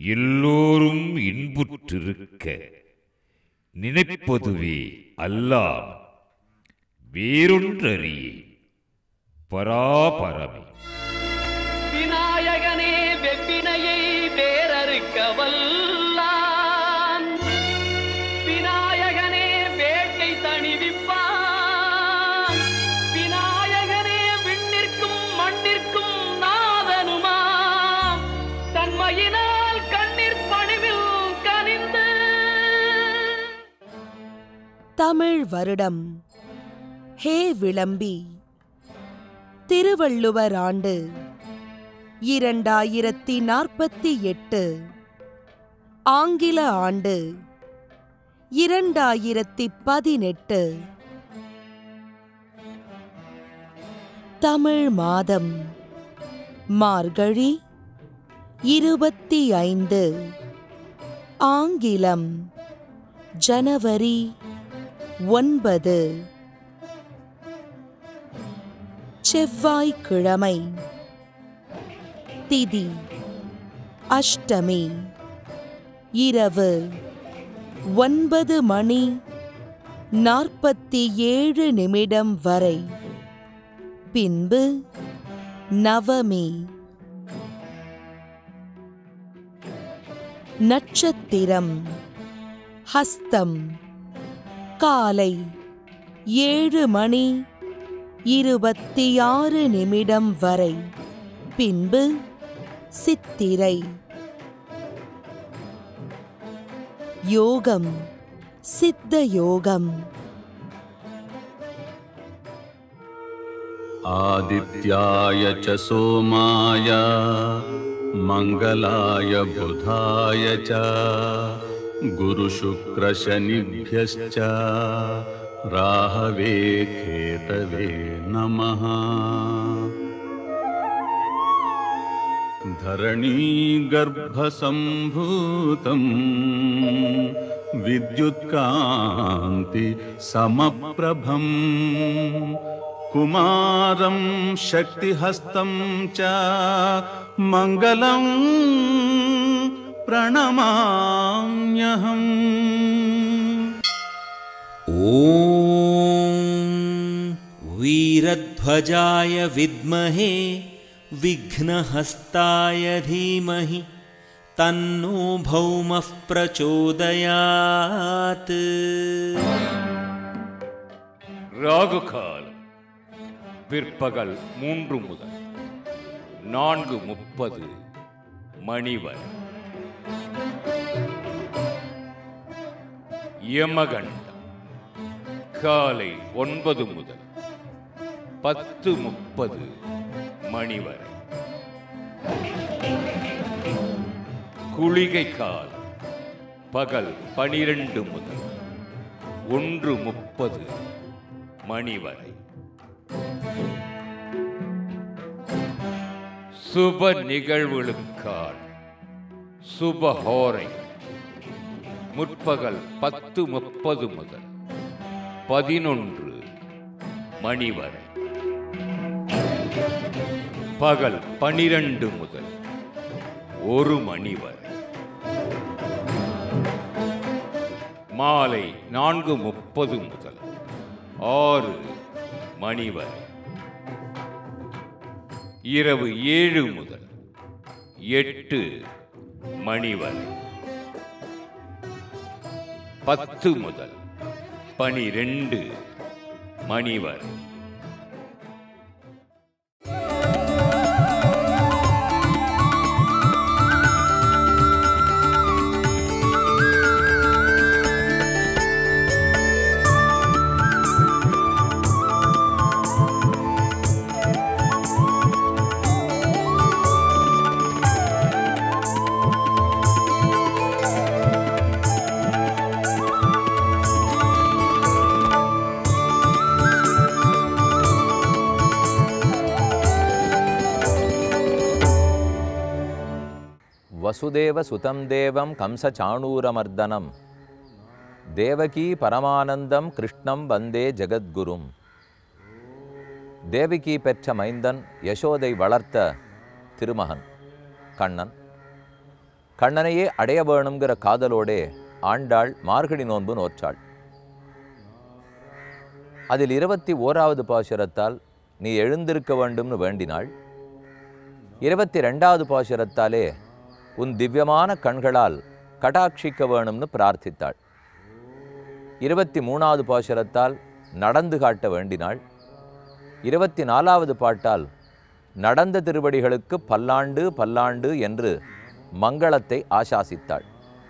எல்லோரும் இன்புற்றிருக்க நினைப்பதுவே அல்லாம் வேறொன்றறியே பராபரமே விநாயகனே வெப்பினையை வேறறுக்க வல்லான் விநாயகனே வேட்டை தணிவிப்பான் விநாயகனே விண்ணிற்கும் மண்ணிற்கும் நாதனுமாம் தன்மையினால் கண்ணீர் பணிவில் கனிந்து தமிழ் வருடம் ஹே விளம்பி திருவள்ளுவர் ஆண்டு இரண்டாயிரத்தி நாற்பத்தி எட்டு ஆங்கில ஆண்டு இரண்டாயிரத்தி பதினெட்டு தமிழ் மாதம் மார்கழி இருபத்தி ஐந்து ஆங்கிலம் ஜனவரி ஒன்பது செவ்வாய்க்கிழமை திதி அஷ்டமி இரவு ஒன்பது மணி நாற்பத்தி ஏழு நிமிடம் வரை பின்பு நவமி நட்சத்திரம் ஹஸ்தம் காலை ஏழு மணி இருபத்தி ஆறு நிமிடம் வரை பின்பு சித்திரை யோகம் சித்த யோகம் आदित्याय च सोमाय मङ्गलाय बुधाय च गुरुशुक्रशनिभ्यश्च राहवे केतवे नमः धरणीगर्भसम्भूतम् विद्युत्कान्ति समप्रभम् कुमारं शक्तिहस्तं च मङ्गलं प्रणमाम्यहम् ॐ वीरध्वजाय विद्महे विघ्नहस्ताय धीमहि तन्नो भौमः प्रचोदयात् ராகு காலம் பிற்பகல் மூன்று முதல் நான்கு முப்பது மணி வரை யமகண்டம் காலை ஒன்பது முதல் பத்து முப்பது மணி வரை குளிகை காலம் பகல் பனிரெண்டு முதல் ஒன்று முப்பது மணி வரை சுப நிகழ்வுகளுக்கான சுபஹோரை முற்பகல் பத்து முப்பது முதல் பதினொன்று மணி வரை பகல் பனிரெண்டு முதல் ஒரு மணி வரை மாலை நான்கு முப்பது முதல் ஆறு மணி வரை இரவு ஏழு முதல் எட்டு மணி வரை பத்து முதல் பனிரெண்டு மணி வரை वसुदेवसुतं देवं कंसचाणूरमर्दनं தேவகி பரமானந்தம் கிருஷ்ணம் வந்தே ஜெகத்குரும் தேவகி பெற்ற மைந்தன் யசோதை வளர்த்த திருமகன் கண்ணன் கண்ணனையே அடைய வேணுங்கிற காதலோடே ஆண்டாள் மார்கழி நோன்பு நோற்றாள் அதில் இருபத்தி ஓராவது பாசுரத்தால் நீ எழுந்திருக்க வேண்டும்னு வேண்டினாள் இருபத்தி ரெண்டாவது பாசுரத்தாலே உன் திவ்யமான கண்களால் கடாட்சிக்க வேணும்னு பிரார்த்தித்தாள் இருபத்தி மூணாவது பாசுரத்தால் நடந்து காட்ட வேண்டினாள் இருபத்தி நாலாவது பாட்டால் நடந்த திருவடிகளுக்கு பல்லாண்டு பல்லாண்டு என்று மங்களத்தை ஆசாசித்தாள்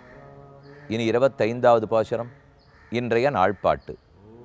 இனி இருபத்தைந்தாவது பாசுரம் இன்றைய நாள்பாட்டு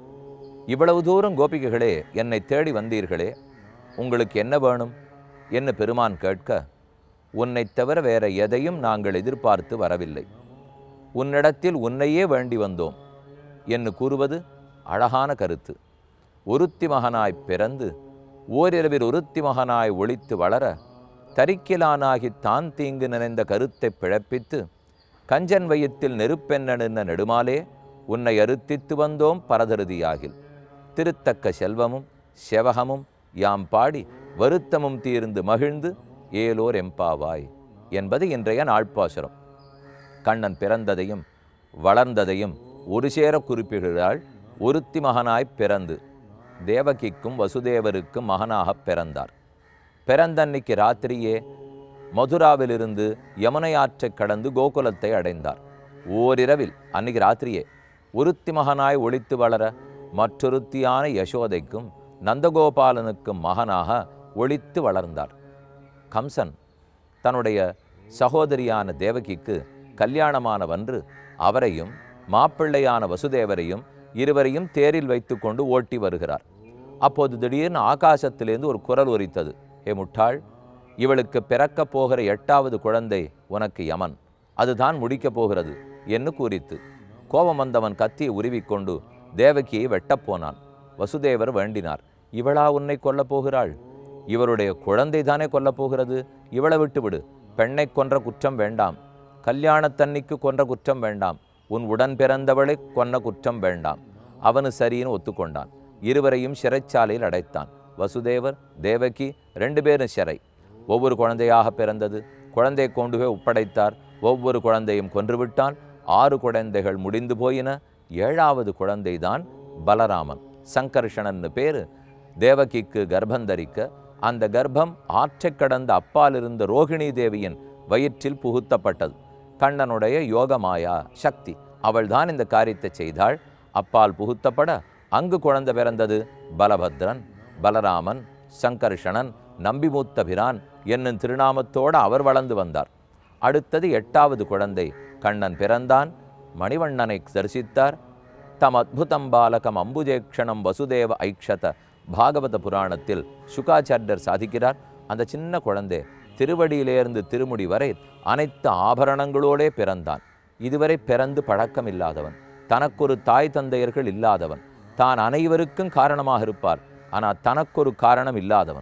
இவ்வளவு தூரம் கோபிகைகளே என்னை தேடி வந்தீர்களே உங்களுக்கு என்ன வேணும் என்று பெருமான் கேட்க உன்னைத் தவிர வேற எதையும் நாங்கள் எதிர்பார்த்து வரவில்லை உன்னிடத்தில் உன்னையே வேண்டி வந்தோம் என்று கூறுவது அழகான கருத்து ஒருத்தி மகனாய் பிறந்து ஓரிரவில் ஒருத்தி மகனாய் ஒளித்து வளர தரிக்கிலானாகி தான் தீங்கு நினைந்த கருத்தைப் பிழப்பித்து கஞ்சன் வயித்தில் நெருப்பென்ன நெடுமாலே உன்னை அறுத்தித்து வந்தோம் பரதருதியாகில் திருத்தக்க செல்வமும் செவகமும் யாம் பாடி வருத்தமும் தீர்ந்து மகிழ்ந்து ஏலோர் எம்பாவாய் என்பது இன்றைய நாள்பாசுரம் கண்ணன் பிறந்ததையும் வளர்ந்ததையும் ஒரு சேர குறிப்பிடுகிறாள் ஒருத்தி மகனாய் பிறந்து தேவகிக்கும் வசுதேவருக்கும் மகனாகப் பிறந்தார் பிறந்தன்னைக்கு ராத்திரியே மதுராவிலிருந்து யமுனை ஆற்றைக் கடந்து கோகுலத்தை அடைந்தார் ஓரிரவில் அன்னைக்கு ராத்திரியே ஒருத்தி மகனாய் ஒளித்து வளர மற்றொருத்தியான யசோதைக்கும் நந்தகோபாலனுக்கும் மகனாக ஒளித்து வளர்ந்தார் கம்சன் தன்னுடைய சகோதரியான தேவகிக்கு கல்யாணமானவன்று அவரையும் மாப்பிள்ளையான வசுதேவரையும் இருவரையும் தேரில் வைத்துக்கொண்டு ஓட்டி வருகிறார் அப்போது திடீர்னு ஆகாசத்திலேருந்து ஒரு குரல் ஒலித்தது ஹே முட்டாள் இவளுக்கு பிறக்கப் போகிற எட்டாவது குழந்தை உனக்கு யமன் அதுதான் முடிக்கப் போகிறது என்று கூறித்து கோபம் வந்தவன் கத்தியை உருவிக்கொண்டு தேவகியை வெட்டப் போனான் வசுதேவர் வேண்டினார் இவளா உன்னை கொல்லப் போகிறாள் இவருடைய குழந்தை தானே கொல்லப் போகிறது இவளை விட்டுவிடு பெண்ணை கொன்ற குற்றம் வேண்டாம் கல்யாணத்தன்னிக்கு கொன்ற குற்றம் வேண்டாம் உன் உடன் பிறந்தவளை கொன்ன குற்றம் வேண்டாம் அவனு சரின்னு ஒத்துக்கொண்டான் இருவரையும் சிறைச்சாலையில் அடைத்தான் வசுதேவர் தேவகி ரெண்டு பேரும் சிறை ஒவ்வொரு குழந்தையாக பிறந்தது குழந்தையை கொண்டு போய் ஒப்படைத்தார் ஒவ்வொரு குழந்தையும் கொன்றுவிட்டான் ஆறு குழந்தைகள் முடிந்து போயின ஏழாவது குழந்தைதான் பலராமன் சங்கர்ஷணன்னு பேரு தேவகிக்கு கர்ப்பந்தரிக்க அந்த கர்ப்பம் ஆற்றைக் கடந்த அப்பால் இருந்த ரோகிணி தேவியின் வயிற்றில் புகுத்தப்பட்டது கண்ணனுடைய யோகமாயா சக்தி அவள்தான் இந்த காரியத்தை செய்தாள் அப்பால் புகுத்தப்பட அங்கு குழந்தை பிறந்தது பலபத்ரன் பலராமன் சங்கர்ஷணன் நம்பிமூத்தபிரான் என்னும் திருநாமத்தோடு அவர் வளர்ந்து வந்தார் அடுத்தது எட்டாவது குழந்தை கண்ணன் பிறந்தான் மணிவண்ணனை தரிசித்தார் தம் அத்புதம் பாலகம் அம்புஜேக்ஷணம் வசுதேவ ஐக்ஷத பாகவத புராணத்தில் சுகாச்சாரியர் சாதிக்கிறார் அந்த சின்ன குழந்தை திருவடியிலேருந்து திருமுடி வரை அனைத்து ஆபரணங்களோடே பிறந்தான் இதுவரை பிறந்து பழக்கம் இல்லாதவன் தனக்கொரு தாய் தந்தையர்கள் இல்லாதவன் தான் அனைவருக்கும் காரணமாக இருப்பார் ஆனால் தனக்கொரு காரணம் இல்லாதவன்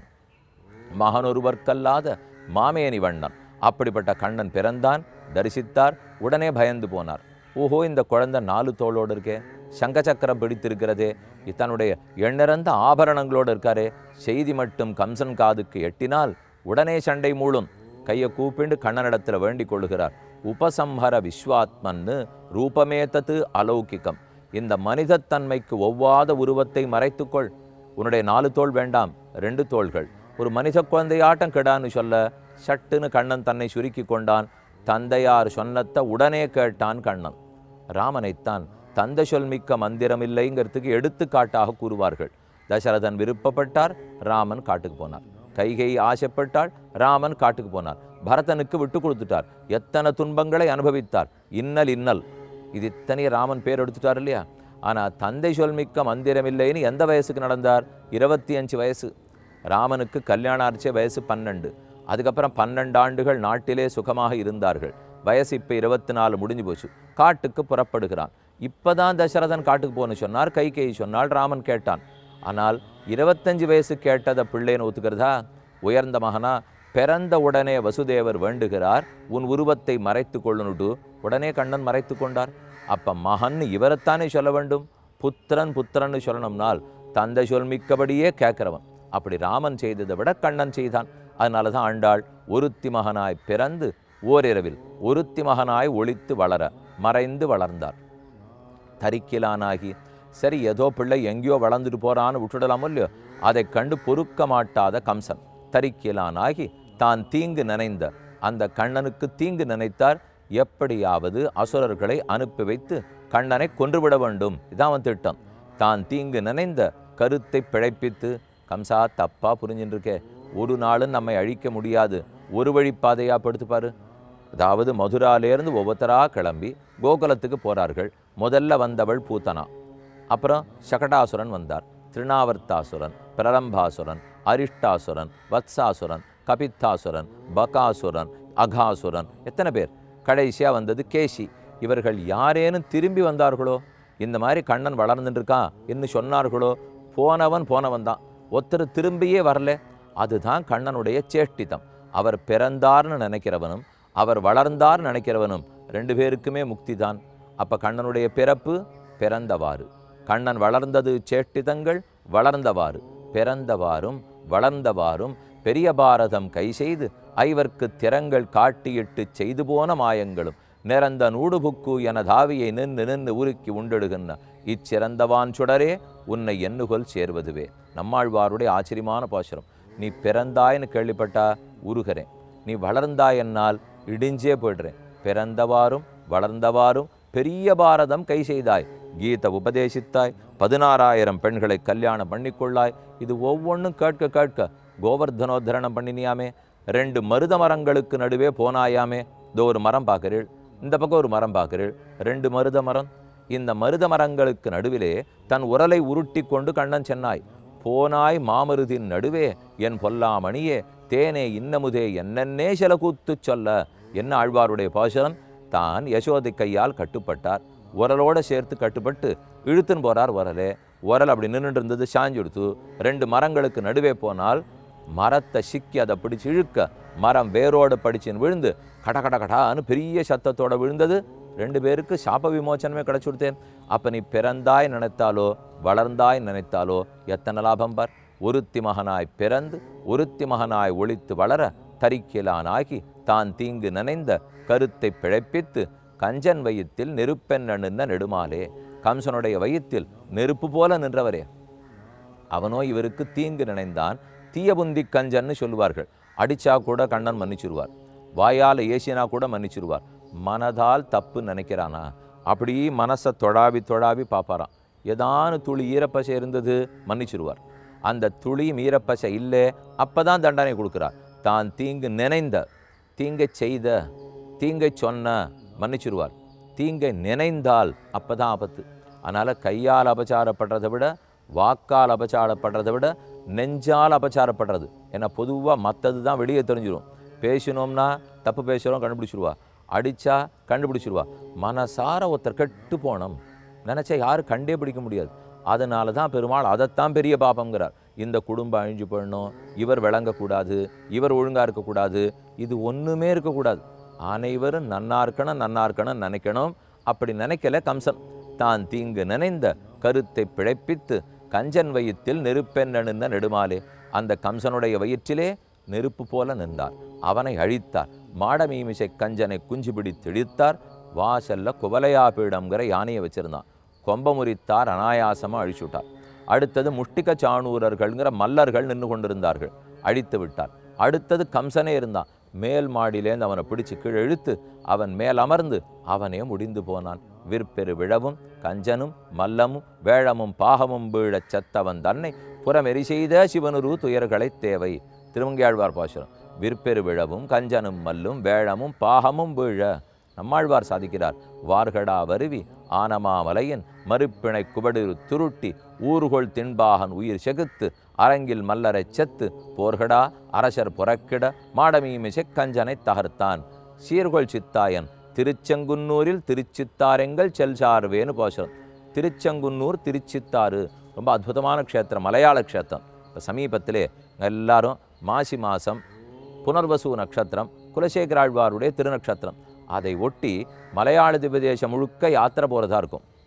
மகனொருவர்க்கல்லாத மாமேனி வண்ணன் அப்படிப்பட்ட கண்ணன் பிறந்தான் தரிசித்தார் உடனே பயந்து போனார் ஓஹோ இந்த குழந்தை நாலு தோளோடு இருக்கே சங்கச்சக்கரம் பிடித்திருக்கிறதே தன்னுடைய எண்ணிறந்த ஆபரணங்களோடு இருக்காரே செய்தி மட்டும் கம்சன் காதுக்கு எட்டினால் உடனே சண்டை மூளும் கையை கூப்பிண்டு கண்ணனிடத்தில் வேண்டிக் கொள்ளுகிறார் உபசம்ஹர விஸ்வாத்மன்னு ரூபமேதத்து அலௌகிகம் இந்த மனிதத்தன்மைக்கு ஒவ்வாத உருவத்தை மறைத்துக்கொள் உன்னுடைய நாலு தோள் வேண்டாம் ரெண்டு தோள்கள் ஒரு மனித குழந்தையாட்டம் கெடான்னு சொல்ல சட்டுன்னு கண்ணன் தன்னை சுருக்கி கொண்டான் தந்தையார் சொன்னத்தை உடனே கேட்டான் கண்ணன் ராமனைத்தான் தந்தை சொல்மிக்க மந்திரம் இல்லைங்கிறதுக்கு எடுத்துக்காட்டாக கூறுவார்கள் தசரதன் விருப்பப்பட்டார் ராமன் காட்டுக்கு போனார் கைகை ஆசைப்பட்டாள் ராமன் காட்டுக்கு போனார் பரதனுக்கு விட்டு கொடுத்துட்டார் எத்தனை துன்பங்களை அனுபவித்தார் இன்னல் இன்னல் இது இத்தனைய ராமன் பேர் எடுத்துட்டார் இல்லையா ஆனால் தந்தை சொல்மிக்க மந்திரம் இல்லைன்னு எந்த வயசுக்கு நடந்தார் இருபத்தி அஞ்சு வயசு ராமனுக்கு கல்யாணம் ஆர்ச்சே வயசு பன்னெண்டு அதுக்கப்புறம் பன்னெண்டு ஆண்டுகள் நாட்டிலே சுகமாக இருந்தார்கள் வயசு இப்போ இருபத்தி நாலு முடிஞ்சு போச்சு காட்டுக்கு புறப்படுகிறான் இப்பதான் தசரதன் காட்டுக்கு போகணும்னு சொன்னார் கைகேயி சொன்னால் ராமன் கேட்டான் ஆனால் இருபத்தஞ்சு வயசு கேட்டதை பிள்ளைன்னு ஒத்துக்கிறதா உயர்ந்த மகனா பிறந்த உடனே வசுதேவர் வேண்டுகிறார் உன் உருவத்தை மறைத்து கொள்ளுனுட்டு உடனே கண்ணன் மறைத்து கொண்டார் அப்ப மகன் இவரைத்தானே சொல்ல வேண்டும் புத்திரன் புத்திரன்னு சொல்லணும்னால் தந்தை சொல்மிக்கபடியே கேட்கிறவன் அப்படி ராமன் செய்ததை விட கண்ணன் செய்தான் அதனால தான் ஆண்டாள் ஒருத்தி மகனாய் பிறந்து ஓரிரவில் ஒருத்தி மகனாய் ஒளித்து வளர மறைந்து வளர்ந்தார் தரிக்கிலானாகி சரி ஏதோ பிள்ளை எங்கேயோ வளர்ந்துட்டு போறான்னு விட்டுடலாமோ இல்லையோ அதை கண்டு பொறுக்க மாட்டாத கம்சன் தரிக்கிலானாகி தான் தீங்கு நினைந்த அந்த கண்ணனுக்கு தீங்கு நினைத்தார் எப்படியாவது அசுரர்களை அனுப்பி வைத்து கண்ணனை கொன்றுவிட வேண்டும் இதான் அவன் திட்டம் தான் தீங்கு நினைந்த கருத்தை பிழைப்பித்து கம்சா தப்பா புரிஞ்சுட்டு இருக்கே ஒரு நாளும் நம்மை அழிக்க முடியாது ஒரு வழிப்பாதையா படுத்துப்பாரு அதாவது மதுராலேருந்து ஒவ்வொருத்தரா கிளம்பி கோகுலத்துக்கு போறார்கள் முதல்ல வந்தவள் பூத்தனா அப்புறம் சகடாசுரன் வந்தார் திருநாவர்த்தாசுரன் பிரலம்பாசுரன் அரிஷ்டாசுரன் வத்சாசுரன் கபித்தாசுரன் பகாசுரன் அகாசுரன் எத்தனை பேர் கடைசியா வந்தது கேசி இவர்கள் யாரேனும் திரும்பி வந்தார்களோ இந்த மாதிரி கண்ணன் வளர்ந்துட்டு இருக்கான் என்று சொன்னார்களோ போனவன் போனவன் தான் ஒருத்தர் திரும்பியே வரல அதுதான் கண்ணனுடைய சேஷ்டிதம் அவர் பிறந்தார்னு நினைக்கிறவனும் அவர் வளர்ந்தார் நினைக்கிறவனும் ரெண்டு பேருக்குமே முக்தி தான் அப்ப கண்ணனுடைய பிறப்பு பிறந்தவாறு கண்ணன் வளர்ந்தது சேஷ்டிதங்கள் வளர்ந்தவாறு பிறந்தவாறும் வளர்ந்தவாறும் பெரிய பாரதம் கை செய்து ஐவர்க்கு திறங்கள் காட்டியிட்டு செய்து போன மாயங்களும் நிறந்த நூடுபுக்கு என தாவியை நின்று நின்று உருக்கி உண்டெடுகின்ற இச்சிறந்தவான் சுடரே உன்னை எண்ணுகொல் சேர்வதுவே நம்மாழ்வாருடைய ஆச்சரியமான பாசுரம் நீ பிறந்தாய்ன்னு கேள்விப்பட்டா உருகிறேன் நீ வளர்ந்தாய் என்னால் இடிஞ்சே போயிடுறேன் பிறந்தவாறும் வளர்ந்தவாறும் பெரிய பாரதம் கை செய்தாய் கீத உபதேசித்தாய் பதினாறாயிரம் பெண்களை கல்யாணம் பண்ணிக்கொள்ளாய் இது ஒவ்வொன்றும் கேட்க கேட்க கோவர்தனோத்தரணம் பண்ணினியாமே ரெண்டு மருத மரங்களுக்கு நடுவே போனாயாமே இதோ ஒரு மரம் பார்க்கிறீள் இந்த பக்கம் ஒரு மரம் பார்க்கிறீள் ரெண்டு மருத மரம் இந்த மருத மரங்களுக்கு நடுவிலே தன் உரலை உருட்டி கொண்டு கண்ணன் சென்னாய் போனாய் மாமருதின் நடுவே என் பொல்லாமணியே தேனே இன்னமுதே என்னென்னே சில கூத்து சொல்ல என்ன ஆழ்வாருடைய பாசனம் தான் யசோதை கையால் கட்டுப்பட்டார் உரலோட சேர்த்து கட்டுப்பட்டு இழுத்துன்னு போறார் உரலே உரல் அப்படி நின்றுட்டு இருந்தது சாஞ்சு எடுத்து ரெண்டு மரங்களுக்கு நடுவே போனால் மரத்தை சிக்கி அதை பிடிச்சு இழுக்க மரம் வேரோடு படிச்சுன்னு விழுந்து கட கட கடான்னு பெரிய சத்தத்தோட விழுந்தது ரெண்டு பேருக்கு சாப விமோச்சனமே கிடைச்சு கொடுத்தேன் அப்ப நீ பிறந்தாய் நினைத்தாலோ வளர்ந்தாய் நினைத்தாலோ எத்தனை லாபம் பார் ஒருத்தி மகனாய் பிறந்து ஒருத்தி மகனாய் ஒளித்து வளர தரிக்கிலானாகி தான் தீங்கு நினைந்த கருத்தை பிழைப்பித்து கஞ்சன் வயித்தில் நெருப்பென்ன நின்ன நெடுமாலே கம்சனுடைய வயித்தில் நெருப்பு போல நின்றவரே அவனோ இவருக்கு தீங்கு நினைந்தான் தீயபுந்தி கஞ்சன்னு சொல்லுவார்கள் அடிச்சா கூட கண்ணன் மன்னிச்சிருவார் வாயால் ஏசினா கூட மன்னிச்சிருவார் மனதால் தப்பு நினைக்கிறானா அப்படி மனசை தொடாவி தொடாவி பார்ப்பாராம் ஏதானு துளி ஈரப்பசை இருந்தது மன்னிச்சிருவார் அந்த துளியும் ஈரப்பசை இல்லை அப்பதான் தண்டனை கொடுக்கிறார் தான் தீங்கு நினைந்த தீங்கை செய்த தீங்கை சொன்ன மன்னிச்சிருவார் தீங்கை நினைந்தால் அப்பதான் ஆபத்து அதனால் கையால் அபச்சாரப்படுறதை விட வாக்கால் அபச்சாரப்படுறதை விட நெஞ்சால் அபச்சாரப்படுறது ஏன்னா பொதுவாக மற்றது தான் வெளியே தெரிஞ்சிடும் பேசினோம்னா தப்பு பேசுகிறோம் கண்டுபிடிச்சிருவா அடித்தா கண்டுபிடிச்சிருவா மனசார ஒருத்தர் கெட்டு போனோம் நினச்சா யாரும் கண்டே பிடிக்க முடியாது அதனால தான் பெருமாள் அதைத்தான் பெரிய பாபங்கிறார் இந்த குடும்பம் அழிஞ்சு போயிடணும் இவர் விளங்கக்கூடாது இவர் ஒழுங்காக இருக்கக்கூடாது இது ஒன்றுமே இருக்கக்கூடாது அனைவரும் நன்னா இருக்கணும் நன்னா இருக்கணும் நினைக்கணும் அப்படி நினைக்கல கம்சன் தான் தீங்கு நினைந்த கருத்தை பிழைப்பித்து கஞ்சன் வயிற்றில் நெருப்பென்ன நின்ற நெடுமாலே அந்த கம்சனுடைய வயிற்றிலே நெருப்பு போல நின்றார் அவனை அழித்தார் மாடமீமிசை கஞ்சனை குஞ்சு பிடித்து இழித்தார் வாசல்ல குவலையாபீடம்ங்கிற யானையை வச்சிருந்தான் கொம்ப முறித்தார் அனாயாசமாக அழிச்சுட்டார் அடுத்தது முஷ்டிக சாணூரர்கள்ங்கிற மல்லர்கள் நின்று கொண்டிருந்தார்கள் அழித்து விட்டார் அடுத்தது கம்சனே இருந்தான் மேல் மாடியிலேருந்து அவனை பிடிச்சு கீழே இழுத்து அவன் மேல் அமர்ந்து அவனே முடிந்து போனான் விற்பெரு விழவும் கஞ்சனும் மல்லமும் வேழமும் பாகமும் வீழச் செத்தவன் தன்னை புறமெறி செய்த சிவனுரு துயர்களை தேவை திருமங்கையாழ்வார் பாசுரம் விற்பெரு விழவும் கஞ்சனும் மல்லும் வேழமும் பாகமும் வீழ நம்மாழ்வார் சாதிக்கிறார் வார்கடா வருவி ஆனமாமலையின் மறுப்பிணை குபடிரு துருட்டி ஊர்கொள் திண்பாகன் உயிர் செகுத்து அரங்கில் மல்லரைச் செத்து போர்கடா அரசர் புறக்கிட மாடமீமிசை கஞ்சனை தகர்த்தான் சீர்கொள் சித்தாயன் திருச்செங்குன்னூரில் திருச்சித்தாரெங்கள் செல்சார்வேன்னு பாசுரம் திருச்செங்குன்னூர் திருச்சித்தாறு ரொம்ப அற்புதமான க்ஷேத்திரம் மலையாள க்ஷேத்திரம் இப்போ சமீபத்திலே எல்லாரும் மாசி மாதம் புனர்வசு நட்சத்திரம் குலசேகராழ்வாருடைய திருநக்ஷத்திரம் அதை ஒட்டி மலையாள திபதேசம் முழுக்க யாத்திரை போகிறதா இருக்கும்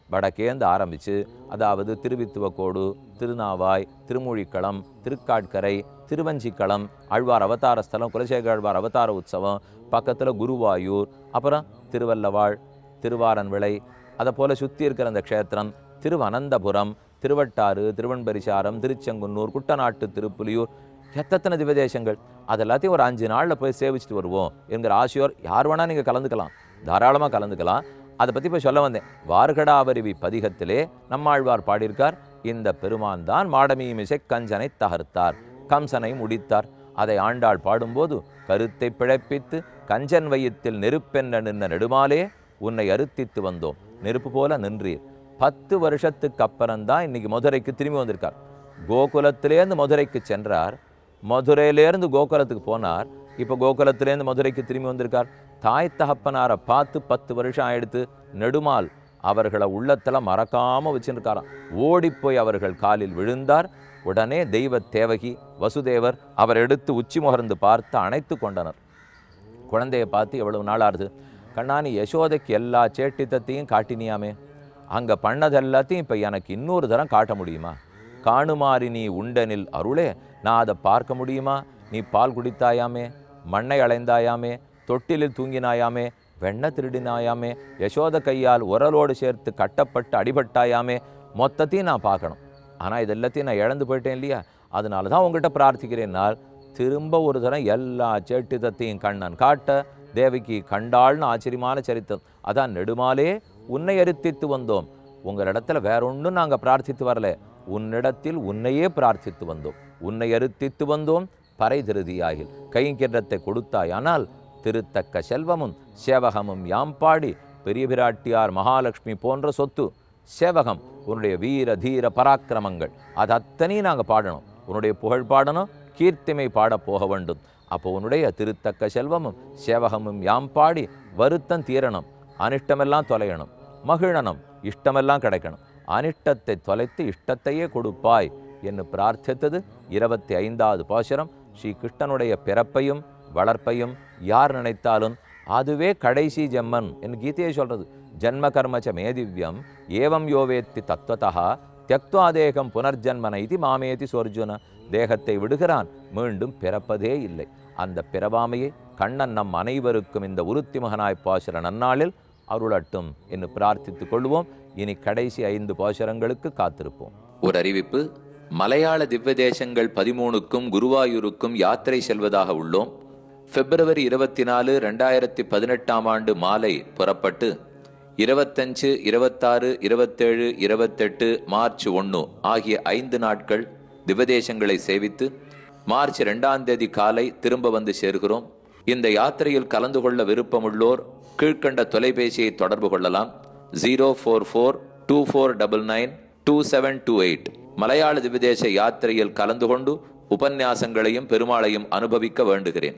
வடக்கேந்து ஆரம்பித்து அதாவது திருவித்துவக்கோடு திருநாவாய் திருமூழிக்களம் திருக்காட்கரை திருவஞ்சிக்களம் ஆழ்வார் அவதார ஸ்தலம் குலசேகர ஆழ்வார் அவதார உற்சவம் பக்கத்தில் குருவாயூர் அப்புறம் திருவல்லவாழ் திருவாரன்விளை அதை போல் சுற்றி இருக்கிற அந்த க்ஷேத்திரம் திருவனந்தபுரம் திருவட்டாறு திருவன்பரிசாரம் திருச்செங்குன்னூர் குட்டநாட்டு திருப்புலியூர் எத்தனை திவதேசங்கள் அது எல்லாத்தையும் ஒரு அஞ்சு நாளில் போய் சேவிச்சுட்டு வருவோம் என்கிற ஆசையோர் யார் வேணால் நீங்கள் கலந்துக்கலாம் தாராளமாக கலந்துக்கலாம் அதை பற்றி இப்போ சொல்ல வந்தேன் வார்கடாவருவி பதிகத்திலே நம்மாழ்வார் பாடியிருக்கார் இந்த பெருமான் தான் மாடமீமிசை கஞ்சனை தகர்த்தார் கம்சனை முடித்தார் அதை ஆண்டாள் பாடும்போது கருத்தை பிழைப்பித்து கஞ்சன் வயிற்றில் நெருப்பென்ன நின்ன நெடுமாலே உன்னை அறுத்தித்து வந்தோம் நெருப்பு போல நின்றீர் பத்து வருஷத்துக்கு அப்புறம்தான் இன்னைக்கு மதுரைக்கு திரும்பி வந்திருக்கார் கோகுலத்திலேருந்து மதுரைக்கு சென்றார் மதுரையிலேருந்து கோகுலத்துக்கு போனார் இப்போ கோகுலத்திலேருந்து மதுரைக்கு திரும்பி வந்திருக்கார் தாய் தகப்பனாரை பார்த்து பத்து வருஷம் ஆயிடுத்து நெடுமால் அவர்களை உள்ளத்துல மறக்காம வச்சுருக்காராம் ஓடிப்போய் அவர்கள் காலில் விழுந்தார் உடனே தெய்வ தேவகி வசுதேவர் அவர் எடுத்து உச்சி முகர்ந்து பார்த்து அணைத்து கொண்டனர் குழந்தையை பார்த்து எவ்வளவு நாள் ஆறுது கண்ணா நீ யசோதைக்கு எல்லா சேட்டித்தத்தையும் காட்டினியாமே அங்கே பண்ணது எல்லாத்தையும் இப்போ எனக்கு இன்னொரு தரம் காட்ட முடியுமா காணுமாறி நீ உண்டனில் அருளே நான் அதை பார்க்க முடியுமா நீ பால் குடித்தாயாமே மண்ணை அலைந்தாயாமே தொட்டிலில் தூங்கினாயாமே வெண்ண திருடினாயாமே யசோத கையால் உரலோடு சேர்த்து கட்டப்பட்டு அடிபட்டாயாமே மொத்தத்தையும் நான் பார்க்கணும் ஆனால் இது எல்லாத்தையும் நான் இழந்து போயிட்டேன் இல்லையா அதனால தான் உங்ககிட்ட பிரார்த்திக்கிறேன்னால் திரும்ப ஒரு தரம் எல்லா சேட்டிதத்தையும் கண்ணன் காட்ட தேவகி கண்டாள்னு ஆச்சரியமான சரித்திரம் அதான் நெடுமாலே உன்னை அரித்தித்து வந்தோம் உங்களிடத்துல வேற ஒன்றும் நாங்கள் பிரார்த்தித்து வரல உன்னிடத்தில் உன்னையே பிரார்த்தித்து வந்தோம் உன்னை அறுத்தித்து வந்தோம் பறை திருதியாகில் கைங்கிரத்தை கொடுத்தாயானால் திருத்தக்க செல்வமும் சேவகமும் யாம் பாடி பெரிய பிராட்டியார் மகாலட்சுமி போன்ற சொத்து சேவகம் உன்னுடைய வீர தீர பராக்கிரமங்கள் அது அத்தனையும் நாங்கள் பாடணும் உன்னுடைய புகழ் பாடணும் கீர்த்திமை பாடப் போக வேண்டும் அப்போ உன்னுடைய திருத்தக்க செல்வமும் சேவகமும் யாம் பாடி வருத்தம் தீரணும் அனிஷ்டமெல்லாம் தொலையணும் மகிழணும் இஷ்டமெல்லாம் கிடைக்கணும் அனிஷ்டத்தை தொலைத்து இஷ்டத்தையே கொடுப்பாய் என்று பிரார்த்தித்தது இருபத்தி ஐந்தாவது பாசுரம் ஸ்ரீ கிருஷ்ணனுடைய பிறப்பையும் வளர்ப்பையும் யார் நினைத்தாலும் அதுவே கடைசி ஜெம்மன் என்று கீதையை சொல்றது ஜன்ம கர்மச்ச மேதிவ்யம் ஏவம் யோவேத்தி தத்துவத்தா தியக்துவாதேகம் புனர்ஜன்மன இது மாமேதி சோர்ஜுன தேகத்தை விடுகிறான் மீண்டும் பிறப்பதே இல்லை அந்த பிறவாமையை கண்ணன் நம் அனைவருக்கும் இந்த உருத்தி மகனாய் பாசுர நன்னாளில் அருளட்டும் என்று பிரார்த்தித்துக் கொள்வோம் இனி கடைசி ஐந்து பாசுரங்களுக்கு காத்திருப்போம் ஒரு அறிவிப்பு மலையாள திவ்ய தேசங்கள் பதிமூணுக்கும் குருவாயூருக்கும் யாத்திரை செல்வதாக உள்ளோம் பிப்ரவரி இருபத்தி நாலு ரெண்டாயிரத்தி பதினெட்டாம் ஆண்டு மாலை புறப்பட்டு இருபத்தஞ்சு இருபத்தாறு இருபத்தேழு இருபத்தெட்டு மார்ச் ஒன்று ஆகிய ஐந்து நாட்கள் திவதேசங்களை சேவித்து மார்ச் ரெண்டாம் தேதி காலை திரும்ப வந்து சேர்கிறோம் இந்த யாத்திரையில் கலந்து கொள்ள விருப்பமுள்ளோர் கீழ்க்கண்ட தொலைபேசியை தொடர்பு கொள்ளலாம் zero four four two four double nine two seven two eight மலையாள திவதேச யாத்திரையில் கலந்து கொண்டு உபன்யாசங்களையும் பெருமாளையும் அனுபவிக்க வேண்டுகிறேன்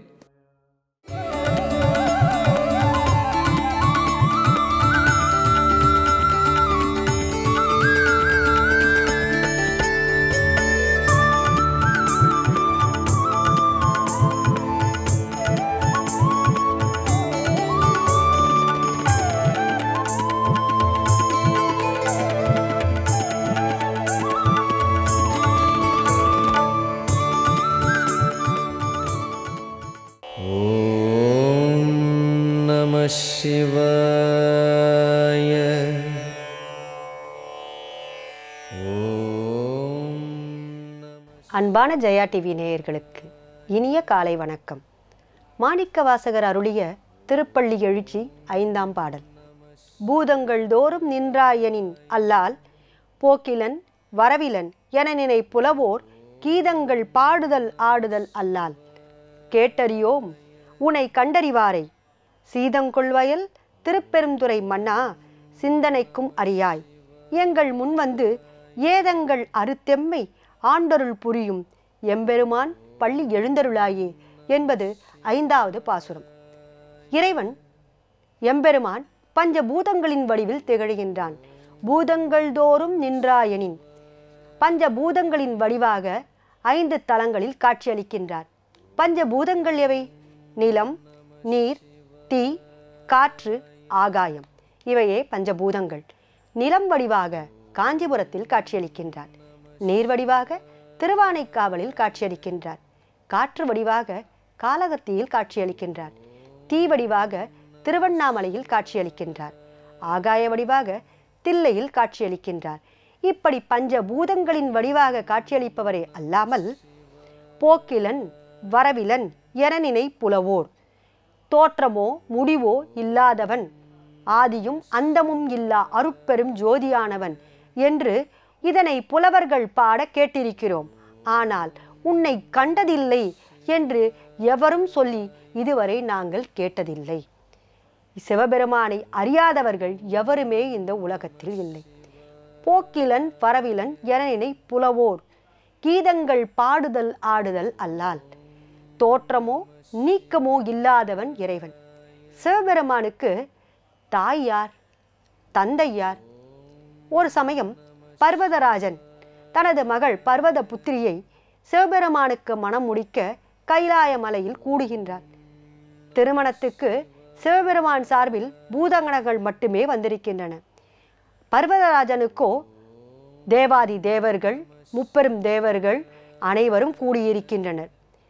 ॐ नमः शिवाय ॐ அன்பான ஜெயா டிவி நேயர்களுக்கு இனிய காலை வணக்கம் மாணிக்க வாசகர் அருளிய திருப்பள்ளி எழுச்சி ஐந்தாம் பாடல் பூதங்கள் தோறும் நின்றாயனின் அல்லால் போக்கிலன் வரவிலன் என நினை புலவோர் கீதங்கள் பாடுதல் ஆடுதல் அல்லால் கேட்டறியோம் உனை கண்டறிவாரை சீதங்கொள்வயல் திருப்பெருந்துறை மன்னா சிந்தனைக்கும் அறியாய் எங்கள் முன்வந்து ஏதங்கள் அறுத்தெம்மை ஆண்டருள் புரியும் எம்பெருமான் பள்ளி எழுந்தருளாயே என்பது ஐந்தாவது பாசுரம் இறைவன் எம்பெருமான் பஞ்ச பூதங்களின் வடிவில் திகழ்கின்றான் பூதங்கள் தோறும் நின்றாயனின் பஞ்ச பூதங்களின் வடிவாக ஐந்து தலங்களில் காட்சியளிக்கின்றார் பஞ்ச பூதங்கள் எவை நிலம் நீர் தீ காற்று ஆகாயம் இவையே பஞ்சபூதங்கள் நிலம் வடிவாக காஞ்சிபுரத்தில் காட்சியளிக்கின்றார் நீர் வடிவாக திருவானைக்காவலில் காட்சியளிக்கின்றார் காற்று வடிவாக காலகத்தியில் காட்சியளிக்கின்றார் தீ வடிவாக திருவண்ணாமலையில் காட்சியளிக்கின்றார் ஆகாய வடிவாக தில்லையில் காட்சியளிக்கின்றார் இப்படி பஞ்ச பூதங்களின் வடிவாக காட்சியளிப்பவரே அல்லாமல் போக்கிலன் வரவிலன் எனனினை புலவோர் தோற்றமோ முடிவோ இல்லாதவன் ஆதியும் அந்தமும் இல்லா அருட்பெரும் ஜோதியானவன் என்று இதனை புலவர்கள் பாட கேட்டிருக்கிறோம் ஆனால் உன்னை கண்டதில்லை என்று எவரும் சொல்லி இதுவரை நாங்கள் கேட்டதில்லை சிவபெருமானை அறியாதவர்கள் எவருமே இந்த உலகத்தில் இல்லை போக்கிலன் பரவிலன் எனனினை புலவோர் கீதங்கள் பாடுதல் ஆடுதல் அல்லால் தோற்றமோ நீக்கமோ இல்லாதவன் இறைவன் சிவபெருமானுக்கு தாய் யார் தந்தை யார் ஒரு சமயம் பர்வதராஜன் தனது மகள் பர்வத புத்திரியை சிவபெருமானுக்கு மனம் முடிக்க கைலாய மலையில் கூடுகின்றார் திருமணத்துக்கு சிவபெருமான் சார்பில் பூதங்கணங்கள் மட்டுமே வந்திருக்கின்றன பர்வதராஜனுக்கோ தேவாதி தேவர்கள் முப்பெரும் தேவர்கள் அனைவரும் கூடியிருக்கின்றனர்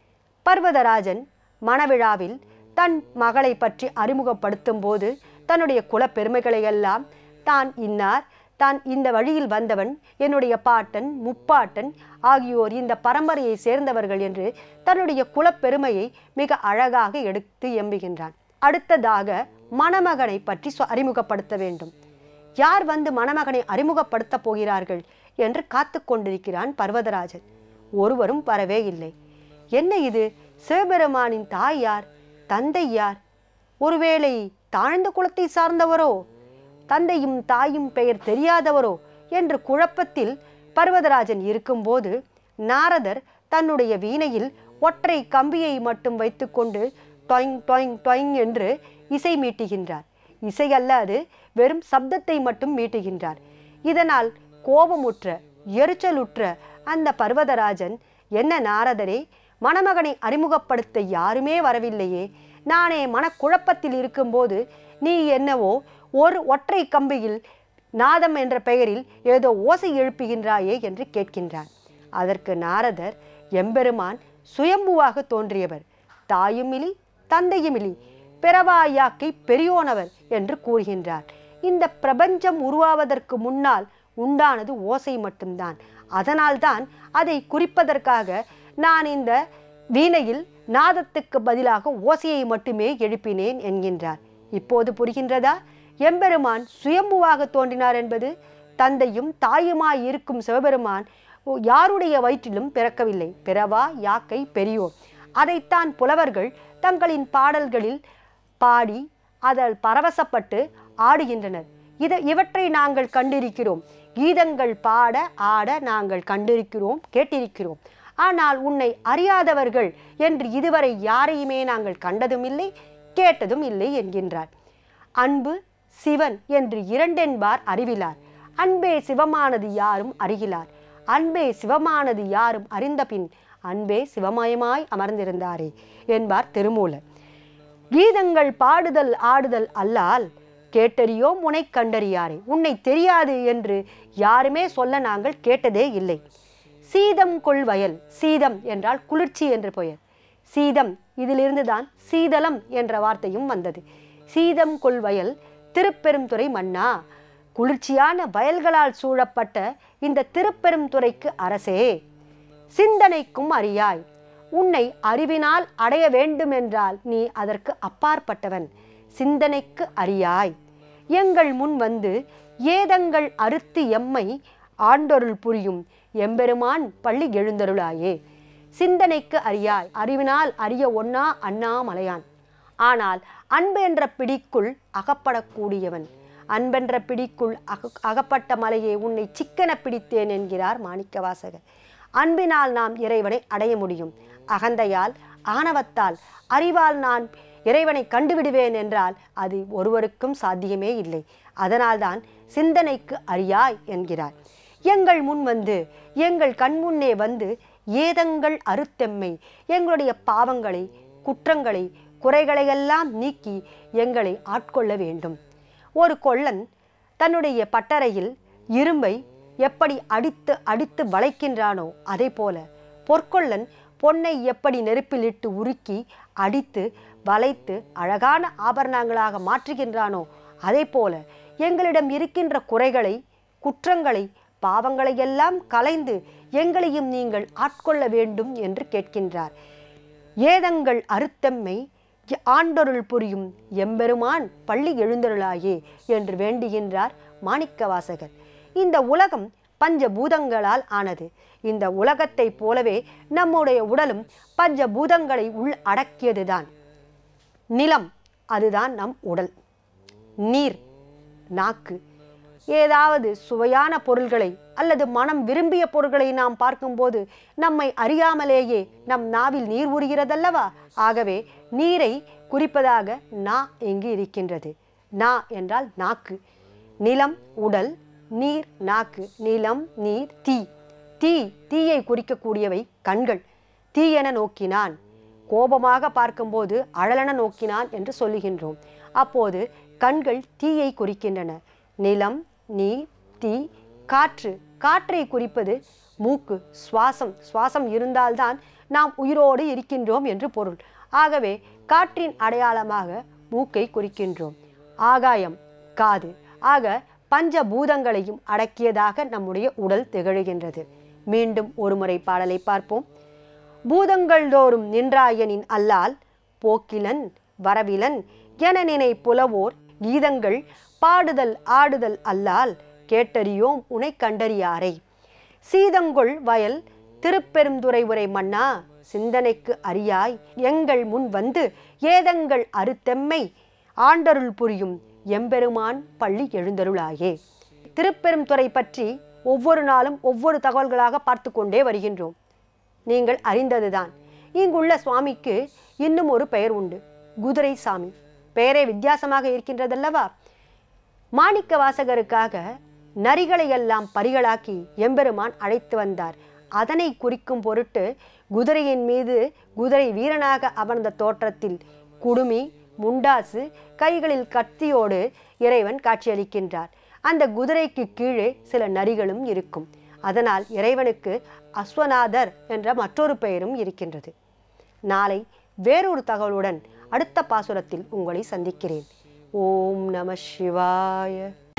பர்வதராஜன் மணவிழாவில் தன் மகளை பற்றி அறிமுகப்படுத்தும் போது தன்னுடைய குலப்பெருமைகளை எல்லாம் தான் இன்னார் தான் இந்த வழியில் வந்தவன் என்னுடைய பாட்டன் முப்பாட்டன் ஆகியோர் இந்த பரம்பரையை சேர்ந்தவர்கள் என்று தன்னுடைய குலப்பெருமையை மிக அழகாக எடுத்து எம்புகின்றான் அடுத்ததாக மணமகனை பற்றி சொ- அறிமுகப்படுத்த வேண்டும் யார் வந்து மணமகனை அறிமுகப்படுத்தப் போகிறார்கள் என்று காத்து கொண்டிருக்கிறான் பர்வதராஜன் ஒருவரும் வரவே இல்லை என்ன இது சிவபெருமானின் தாய் யார் தந்தை யார் ஒருவேளை தாழ்ந்த குலத்தை சார்ந்தவரோ தந்தையும் தாயும் பெயர் தெரியாதவரோ என்று குழப்பத்தில் பர்வதராஜன் இருக்கும்போது நாரதர் தன்னுடைய வீணையில் ஒற்றை கம்பியை மட்டும் வைத்துக்கொண்டு டொய்ங் டொய்ங் டொய்ங் என்று இசை மீட்டுகின்றார் இசை அல்ல அது வெறும் சப்தத்தை மட்டும் மீட்டுகின்றார் இதனால் கோபமுற்ற எரிச்சலுற்ற அந்த பர்வதராஜன் என்ன நாரதரே மணமகனை அறிமுகப்படுத்த யாருமே வரவில்லையே நானே மனக்குழப்பத்தில் இருக்கும்போது நீ என்னவோ ஒரு ஒற்றை கம்பியில் நாதம் என்ற பெயரில் ஏதோ ஓசை எழுப்புகின்றாயே என்று கேட்கின்றார் அதற்கு நாரதர் எம்பெருமான் சுயம்புவாக தோன்றியவர் தாயுமிலி தந்தையுமிலி பிறவாயாக்கை பெரியோனவர் என்று கூறுகின்றார் இந்த பிரபஞ்சம் உருவாவதற்கு முன்னால் உண்டானது ஓசை மட்டும்தான் அதனால்தான் அதை குறிப்பதற்காக நான் இந்த வீணையில் நாதத்துக்கு பதிலாக ஓசையை மட்டுமே எழுப்பினேன் என்கின்றார் இப்போது புரிகின்றதா எம்பெருமான் சுயம்புவாக தோன்றினார் என்பது தந்தையும் தாயுமாய் இருக்கும் சிவபெருமான் யாருடைய வயிற்றிலும் பிறக்கவில்லை பிறவா யாக்கை பெரியோர் அதைத்தான் புலவர்கள் தங்களின் பாடல்களில் பாடி அதில் பரவசப்பட்டு ஆடுகின்றனர் இத இவற்றை நாங்கள் கண்டிருக்கிறோம் கீதங்கள் பாட ஆட நாங்கள் கண்டிருக்கிறோம் கேட்டிருக்கிறோம் ஆனால் உன்னை அறியாதவர்கள் என்று இதுவரை யாரையுமே நாங்கள் கண்டதும் இல்லை கேட்டதும் இல்லை என்கின்றார் அன்பு சிவன் என்று இரண்டென்பார் அறிவிலார் அன்பே சிவமானது யாரும் அறிகிலார் அன்பே சிவமானது யாரும் அறிந்தபின் அன்பே சிவமயமாய் அமர்ந்திருந்தாரே என்பார் திருமூலர் கீதங்கள் பாடுதல் ஆடுதல் அல்லால் கேட்டறியோம் உன்னை கண்டறியாரே உன்னை தெரியாது என்று யாருமே சொல்ல நாங்கள் கேட்டதே இல்லை சீதம் கொள் வயல் சீதம் என்றால் குளிர்ச்சி என்று பெயர் சீதம் இதிலிருந்து தான் சீதளம் என்ற வார்த்தையும் வந்தது சீதம் கொள் வயல் திருப்பெருந்துறை மன்னா குளிர்ச்சியான வயல்களால் சூழப்பட்ட இந்த திருப்பெருந்துறைக்கு அரசே சிந்தனைக்கும் அறியாய் உன்னை அறிவினால் அடைய வேண்டுமென்றால் நீ அதற்கு அப்பாற்பட்டவன் சிந்தனைக்கு அறியாய் எங்கள் முன் வந்து ஏதங்கள் அறுத்து எம்மை ஆண்டொருள் புரியும் எம்பெருமான் பள்ளி எழுந்தருளாயே சிந்தனைக்கு அறியாய் அறிவினால் அறிய ஒன்னா அண்ணாமலையான் ஆனால் அன்பு என்ற பிடிக்குள் அகப்படக்கூடியவன் அன்பென்ற பிடிக்குள் அக அகப்பட்ட மலையே உன்னை சிக்கன பிடித்தேன் என்கிறார் மாணிக்கவாசகர் அன்பினால் நாம் இறைவனை அடைய முடியும் அகந்தையால் ஆணவத்தால் அறிவால் நான் இறைவனை கண்டுவிடுவேன் என்றால் அது ஒருவருக்கும் சாத்தியமே இல்லை அதனால்தான் சிந்தனைக்கு அறியாய் என்கிறார் எங்கள் முன் வந்து எங்கள் கண்முன்னே வந்து ஏதங்கள் அறுத்தெம்மை எங்களுடைய பாவங்களை குற்றங்களை குறைகளையெல்லாம் நீக்கி எங்களை ஆட்கொள்ள வேண்டும் ஒரு கொள்ளன் தன்னுடைய பட்டறையில் இரும்பை எப்படி அடித்து அடித்து வளைக்கின்றானோ அதே போல பொற்கொள்ளன் பொன்னை எப்படி நெருப்பில் இட்டு உருக்கி அடித்து வளைத்து அழகான ஆபரணங்களாக மாற்றுகின்றானோ அதே போல எங்களிடம் இருக்கின்ற குறைகளை குற்றங்களை பாவங்களை எல்லாம் கலைந்து எங்களையும் நீங்கள் ஆட்கொள்ள வேண்டும் என்று கேட்கின்றார் ஏதங்கள் அறுத்தம்மை ஆண்டொருள் புரியும் எம்பெருமான் பள்ளி எழுந்தருளாயே என்று வேண்டுகின்றார் மாணிக்கவாசகர் இந்த உலகம் பஞ்சபூதங்களால் ஆனது இந்த உலகத்தைப் போலவே நம்முடைய உடலும் பஞ்சபூதங்களை உள் அடக்கியதுதான் நிலம் அதுதான் நம் உடல் நீர் நாக்கு ஏதாவது சுவையான பொருள்களை அல்லது மனம் விரும்பிய பொருள்களை நாம் பார்க்கும்போது நம்மை அறியாமலேயே நம் நாவில் நீர் உருகிறதல்லவா ஆகவே நீரை குறிப்பதாக நா இங்கு இருக்கின்றது நா என்றால் நாக்கு நிலம் உடல் நீர் நாக்கு நிலம் நீர் தீ தீ தீயை குறிக்கக்கூடியவை கண்கள் தீயென நோக்கினான் கோபமாக பார்க்கும்போது அழலென நோக்கினான் என்று சொல்லுகின்றோம் அப்போது கண்கள் தீயை குறிக்கின்றன நிலம் நீர் தீ காற்று காற்றை குறிப்பது மூக்கு சுவாசம் சுவாசம் இருந்தால்தான் நாம் உயிரோடு இருக்கின்றோம் என்று பொருள் ஆகவே காற்றின் அடையாளமாக மூக்கை குறிக்கின்றோம் ஆகாயம் காது ஆக பஞ்சபூதங்களையும் அடக்கியதாக நம்முடைய உடல் திகழ்கின்றது மீண்டும் ஒருமுறை பாடலை பார்ப்போம் பூதங்கள் தோறும் நின்றாயனின் அல்லால் போக்கிலன் வரவிலன் என நினை புலவோர் கீதங்கள் பாடுதல் ஆடுதல் அல்லால் கேட்டறியோம் உனை கண்டறியாரை சீதங்கொள் வயல் திருப்பெருந்துறை உரை மன்னா சிந்தனைக்கு அறியாய் எங்கள் முன் வந்து ஏதங்கள் அறுத்தெம்மை ஆண்டருள் புரியும் எம்பெருமான் பள்ளி எழுந்தருளாயே திருப்பெருந்துறை பற்றி ஒவ்வொரு நாளும் ஒவ்வொரு தகவல்களாக பார்த்து கொண்டே வருகின்றோம் நீங்கள் அறிந்ததுதான் இங்குள்ள சுவாமிக்கு இன்னும் ஒரு பெயர் உண்டு குதிரை சாமி பெயரே வித்தியாசமாக இருக்கின்றதல்லவா மாணிக்க வாசகருக்காக நரிகளை எல்லாம் பரிகளாக்கி எம்பெருமான் அழைத்து வந்தார் அதனை குறிக்கும் பொருட்டு குதிரையின் மீது குதிரை வீரனாக அமர்ந்த தோற்றத்தில் குடுமி முண்டாசு கைகளில் கத்தியோடு இறைவன் காட்சியளிக்கின்றார் அந்த குதிரைக்கு கீழே சில நரிகளும் இருக்கும் அதனால் இறைவனுக்கு அஸ்வநாதர் என்ற மற்றொரு பெயரும் இருக்கின்றது நாளை வேறொரு தகவலுடன் அடுத்த பாசுரத்தில் உங்களை சந்திக்கிறேன் ஓம் நம சிவாய